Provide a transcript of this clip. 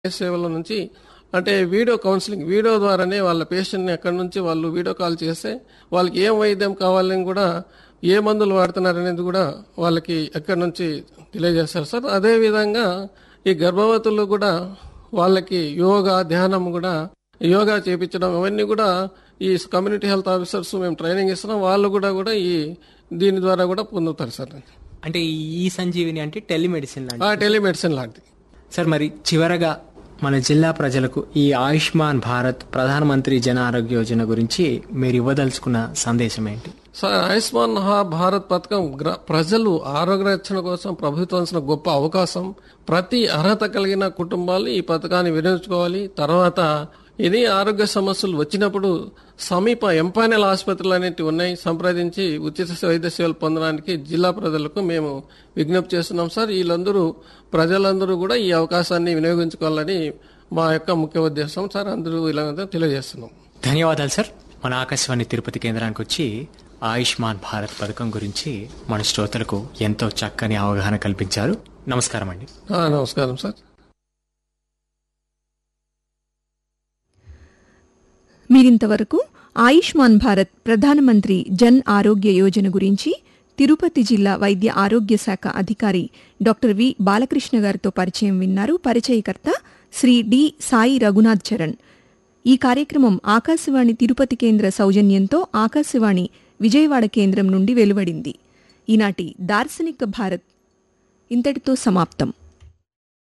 సేవల నుంచి అంటే వీడియో కౌన్సిలింగ్ వీడియో ద్వారానే వాళ్ళ పేషెంట్ని ఎక్కడి నుంచి వాళ్ళు వీడియో కాల్ చేస్తే వాళ్ళకి ఏం వైద్యం కావాలని కూడా ఏ మందులు వాడుతున్నారనేది కూడా వాళ్ళకి ఎక్కడి నుంచి తెలియజేస్తారు సార్ అదే విధంగా ఈ గర్భవతులు కూడా వాళ్ళకి యోగా ధ్యానం కూడా యోగా చేపించడం అవన్నీ కూడా ఈ కమ్యూనిటీ హెల్త్ ఆఫీసర్స్ మేము ట్రైనింగ్ ఇస్తున్నాం వాళ్ళు కూడా కూడా ఈ దీని ద్వారా కూడా పొందుతారు సార్ అంటే ఈ సంజీవిని అంటే టెలిమెడిసిన్ లాంటి ఆ టెలిమెడిసిన్ లాంటిది సార్ మరి చివరగా మన జిల్లా ప్రజలకు ఈ ఆయుష్మాన్ భారత్ ప్రధానమంత్రి జన ఆరోగ్య యోజన గురించి మీరు ఇవ్వదలుచుకున్న సందేశం ఏంటి సార్ ఆయుష్మాన్ మహా భారత్ పథకం గ్ర- ప్రజలు ఆరోగ్య రక్షణ కోసం ప్రభుత్వం ఇచ్చిన గొప్ప అవకాశం ప్రతి అర్హత కలిగిన కుటుంబాలు ఈ పథకాన్ని వినియోగించుకోవాలి తర్వాత ఇది ఆరోగ్య సమస్యలు వచ్చినప్పుడు సమీప ఎంపానల్ ఆసుపత్రులు అనేవి ఉన్నాయి సంప్రదించి ఉచిత వైద్య సేవలు పొందడానికి జిల్లా ప్రజలకు మేము విజ్ఞప్తి చేస్తున్నాం సార్ వీళ్ళందరూ ప్రజలందరూ కూడా ఈ అవకాశాన్ని వినియోగించుకోవాలని మా యొక్క ముఖ్య ఉద్దేశం సార్ అందరూ ఇలా తెలియజేస్తున్నాం ధన్యవాదాలు సార్ మన ఆకాశవాణి తిరుపతి కేంద్రానికి వచ్చి ఆయుష్మాన్ భారత్ పథకం గురించి మన శ్రోతలకు ఎంతో చక్కని అవగాహన కల్పించారు నమస్కారం అండి ఆ, నమస్కారం సార్ మీరింతవరకు ఆయుష్మాన్ భారత్ ప్రధానమంత్రి జన్ ఆరోగ్య యోజన గురించి తిరుపతి జిల్లా వైద్య ఆరోగ్య శాఖ అధికారి డాక్టర్ వి బాలకృష్ణ గారితో పరిచయం విన్నారు పరిచయకర్త శ్రీ డి సాయి రఘునాథ్ చరణ్ ఈ కార్యక్రమం ఆకాశవాణి తిరుపతి కేంద్ర సౌజన్యంతో ఆకాశవాణి విజయవాడ కేంద్రం నుండి వెలువడింది ఈనాటి దార్శనిక భారత్ ఇంతటితో సమాప్తం